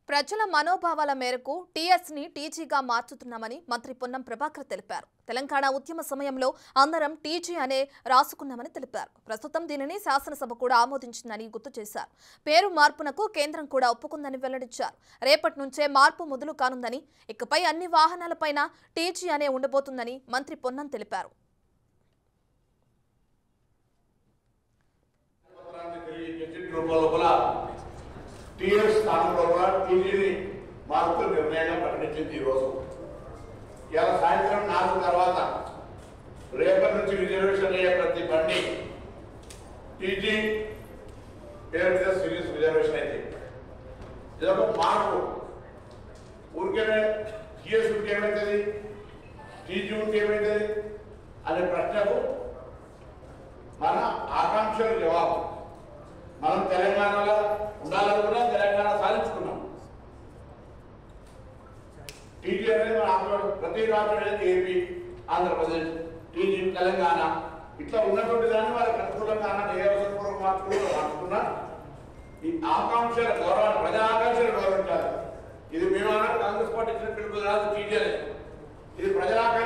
ప్రజల మనోభావాల మేరకు టీఎస్ ని టీజీగా మార్చుతున్నామని మంత్రి పొన్నం ప్రభాకర్ తెలిపారు తెలంగాణ ఉద్యమ సమయంలో అందరం టీజీ అనే రాసుకున్నామని తెలిపారు ప్రస్తుతం దీనిని శాసనసభ కూడా ఆమోదించిందని గుర్తు చేశారు పేరు మార్పునకు కేంద్రం కూడా ఒప్పుకుందని వెల్లడించారు రేపటి నుంచే మార్పు మొదలు కానుందని ఇకపై అన్ని వాహనాలపైన టీజీ అనే ఉండబోతుందని మంత్రి పొన్నం తెలిపారు పత్రాన్ని తిరిగి గెజిట్ రూపం లోపల టీఎస్ స్థానం లోపల టీజీని మార్పు నిర్ణయంగా ప్రకటించింది ఈరోజు ఇలా సాయంత్రం నాలుగు తర్వాత రేపటి నుంచి రిజర్వేషన్ అయ్యే ప్రతి బండి టీజీ పేరు మీద సిరీస్ రిజర్వేషన్ అయితే ఇదొక మార్పు ఊరికేనే టీఎస్ ఉంటే ఏమవుతుంది టీజీ ఉంటే ఏమవుతుంది అనే ప్రశ్నకు మన ఆకాంక్షల జవాబు మనం తెలంగాణలో ఉండాలనుకున్నాం తెలంగాణ సాధించుకున్నాం టీజీ అనేది మన ఆంధ్ర ప్రతి రాష్ట్రం అనేది ఏపీ ఆంధ్రప్రదేశ్ టీజీ తెలంగాణ ఇట్లా ఉన్నటువంటి దాన్ని వాళ్ళకి అనుకూలంగా అన్నట్టు ఏ అవసరపూర్వక మార్పులు మార్చుకున్నా ఈ ఆకాంక్షల గౌరవాన్ని ప్రజా ఆకాంక్షలు గౌరవించాలి ఇది మేము అన్నట్టు కాంగ్రెస్ పార్టీ ఇచ్చిన పిలుపు కాదు టీజీ అనేది ఇది ప్రజా